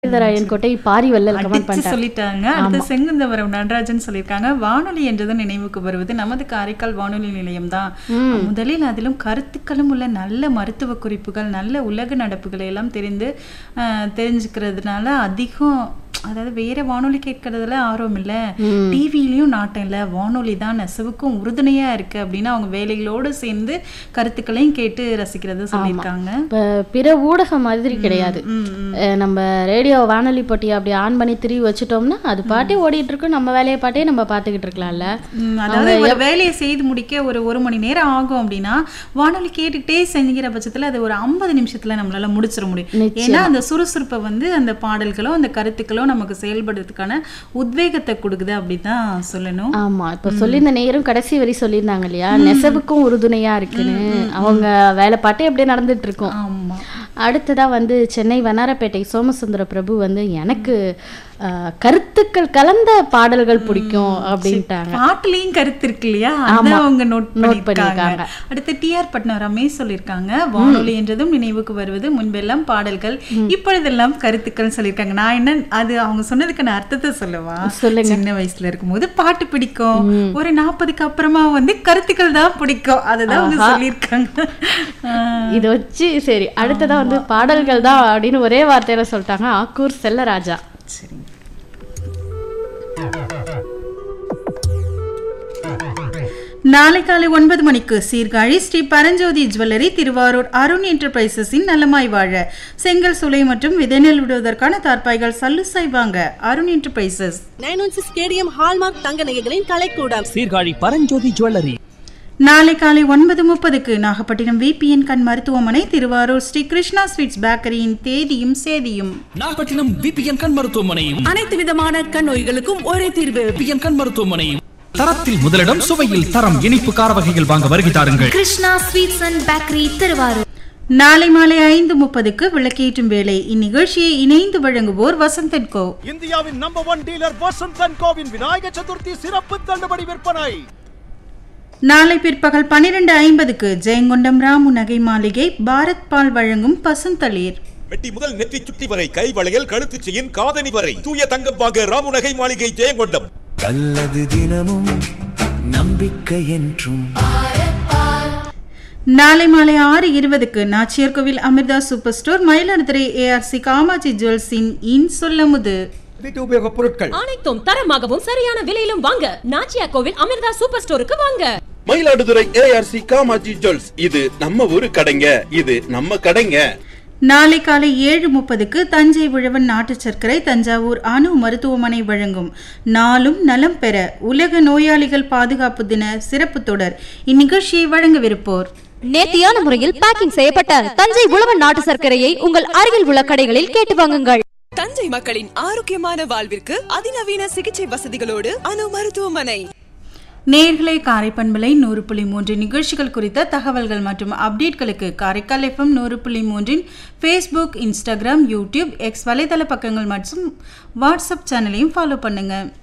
கோவிந்தராயன் கோட்டை பாரி வள்ளல் கமெண்ட் அடிச்சு பண்ணிட்டாங்க சொல்லிட்டாங்க அடுத்து செங்குந்தவரம் நடராஜன் சொல்லியிருக்காங்க வானொலி என்றதும் நினைவுக்கு வருவது நமது காரைக்கால் வானொலி நிலையம் தான் முதலில் அதிலும் கருத்துக்களும் உள்ள நல்ல மருத்துவ குறிப்புகள் நல்ல உலக நடப்புகளை எல்லாம் தெரிந்து அஹ், தெரிஞ்சுக்கிறதுனால அதிகம் அதாவது வேற வானொலி கேட்கறதுல ஆர்வம் இல்ல டிவிலையும் நாட்டம் இல்ல வானொலி தான் நெசவுக்கும் உறுதுணையா இருக்கு அப்படின்னு அவங்க வேலைகளோடு சேர்ந்து கருத்துக்களையும் கேட்டு ரசிக்கிறத சொல்லியிருக்காங்க இப்போ பிற ஊடகம் மாதிரி கிடையாது ம், ம். அஹ் நம்ம ரேடியோ வானொலி போட்டி அப்படி ஆன் பண்ணி திரும்பி வச்சுட்டோம்னா அது பாட்டே ஓடிட்டு இருக்கும் நம்ம வேலையை பாட்டே நம்ம பார்த்துக்கிட்டு இருக்கலாம்ல ம், அதாவது ஒரு வேலையை செய்து முடிக்க ஒரு ஒரு மணி நேரம் ஆகும் அப்படின்னா வானொலி கேட்டுக்கிட்டே செஞ்சுக்கிற பட்சத்துல அது ஒரு ஐம்பது நிமிஷத்துல நம்மளால முடிச்சிட முடியும் ஏன்னா அந்த சுறுசுறுப்பை வந்து அந்த பாடல்களோ அந்த கருத்துக்களோ நமக்கு செயல்படுறதுக்கான உத்வேகத்தை கொடுக்குது அப்படிதான் சொல்லணும் ஆமா இப்ப சொல்லியிருந்த நேரம் கடைசி வரி சொல்லியிருந்தாங்க இல்லையா நெசவுக்கும் உறுதுணையா இருக்குன்னு அவங்க வேலை பாட்டே அப்படியே நடந்துட்டு இருக்கும் ஆமா அடுத்ததா வந்து சென்னை வண்ணாரப்பேட்டை சோமசுந்தர பிரபு வந்து எனக்கு அஹ், கருத்துக்கள் கலந்த பாடல்கள் பிடிக்கும் அப்படின்ட்டாங்க பாட்டுலயும் கருத்து இருக்கு இல்லையா ஆமா. அதான் அவங்க நோட் Note பண்ணிருக்காங்க பண்ணிருக்காங்க. அடுத்து டிஆர் பட்னம் ரமேஷ் சொல்லியிருக்காங்க வானொலி என்றதும் நினைவுக்கு வருவது முன்பெல்லாம் பாடல்கள் இப்பொழுதெல்லாம் கருத்துக்கள் சொல்லியிருக்காங்க நான் என்ன அது அவங்க சொன்னதுக்கான அர்த்தத்தை சொல்லவா சொல்லுங்க. சின்ன வயசுல இருக்கும்போது பாட்டு பிடிக்கும் ஒரு நாற்பதுக்கு அப்புறமா வந்து கருத்துக்கள் தான் பிடிக்கும் அதுதான் அவங்க சொல்லியிருக்காங்க ஆஹ் இதை வச்சு சரி அடுத்ததா வந்து பாடல்கள் தான் அப்படின்னு ஒரே வார்த்தையில சொல்லிட்டாங்க ஆக்கூர் செல்லராஜா சரிங்க நாளை காலை ஒன்பது மணிக்கு சீர்காழி ஸ்ரீ பரஞ்சோதி ஜுவல்லரி திருவாரூர் அருண் என்டர்பிரைசஸின் நலமாய் வாழ செங்கல் சுலை மற்றும் விதைநெல் விடுவதற்கான தார்ப்பாய்கள் சல்லுசாய் வாங்க Arun enterprises nine one six KDM hallmark தங்க நகைகளின் கலைக்கூடம் சீர்காழி பரஞ்சோதி ஜுவல்லரி நாளை காலை ஒன்பது முப்பதுக்கு நாகப்பட்டினம் விபிஎன் கண் மருத்துவமனை திருவாரூர் ஸ்ரீ கிருஷ்ணா ஸ்வீட்ஸ் பேக்கரியின் தேதியும் சேதியும் நாகப்பட்டினம் விபிஎன் கண் மருத்துவமனையும் அனைத்து விதமான கண் நோய்களுக்கும் ஒரே தீர்வு விபிஎன் கண் மருத்துவமனையும் தரத்தில் முதலிடம் சுவையில் தரம் இனிப்பு கார வகைகள் வாங்க வருகை தாருங்கள் Krishna sweets and bakery Thiruvarur நாளை மாலை ஐந்து முப்பதுக்கு விளக்கேற்றும் வேலை இந்நிகழ்ச்சியை இணைந்து வழங்குவோர் வசந்தன் கோ இந்தியாவின் number one dealer Vasanth and கோவின் விநாயக சதுர்த்தி சிறப்பு தள்ளுபடி விற்பனை நாளை பிற்பகல் பன்னிரண்டு ஐம்பதுக்கு ஜெயங்கொண்டம் ராமு நகை மாளிகை பாரத் பால் வழங்கும் பசுந்தளிர் வெட்டி முதல் நெற்றி சுட்டி வரை கை வளையல் கழுத்து செயின் காதணி வரை தூய தங்கம் வாங்க ராமுநகை மாளிகை ஜெயங்கொண்டம் நல்லது தினமும் நம்பிக்கை என்றும் நாளை மாலை ஆறு இருபதுக்கு Nachiyarkoil Amirtha super store Mayiladuthurai ARC Kamatchi ஜுவல்ஸின் இன் சொல்லமுது வீட்டு உபயோகப் பொருட்கள் அனைத்தும் தரமாகவும் சரியான விலையிலும் வாங்க நாச்சியா கோவில் அமிர்தா சூப்பர் ஸ்டோருக்கு வாங்க மயிலாடுதுறை ஏஆர்சி காமாஜி ஜுவல்ஸ் இது நம்ம ஊரு கடைங்க இது நம்ம கடைங்க நாளை காலை ஏழு முப்பதுக்கு தஞ்சை உழவன் நாட்டு சர்க்கரை தஞ்சாவூர் அணு மருத்துவமனை வழங்கும் நாளும் நலம் பெற உலக நோயாளிகள் பாதுகாப்பு தின சிறப்பு தொடர் இந்நிகழ்ச்சியை வழங்கவிருப்போர் நேர்த்தியான முறையில் பேக்கிங் செய்யப்பட்ட தஞ்சை உழவன் நாட்டு சர்க்கரையை உங்கள் அருகில் உள்ள கடைகளில் கேட்டு வாங்குங்கள் தஞ்சை மக்களின் ஆரோக்கியமான வாழ்விற்கு அதிநவீன சிகிச்சை வசதிகளோடு அணு மருத்துவமனை நேர்களை காரைப்பண்பலை நூறு புள்ளி மூன்று நிகழ்ச்சிகள் குறித்த தகவல்கள் மற்றும் அப்டேட்களுக்கு காரைக்கால் எஃப்எம் நூறு புள்ளி மூன்றின் ஃபேஸ்புக் இன்ஸ்டாகிராம் யூடியூப் எக்ஸ் வலைதள பக்கங்கள் மற்றும் வாட்ஸ்அப் சேனலையும் ஃபாலோ பண்ணுங்க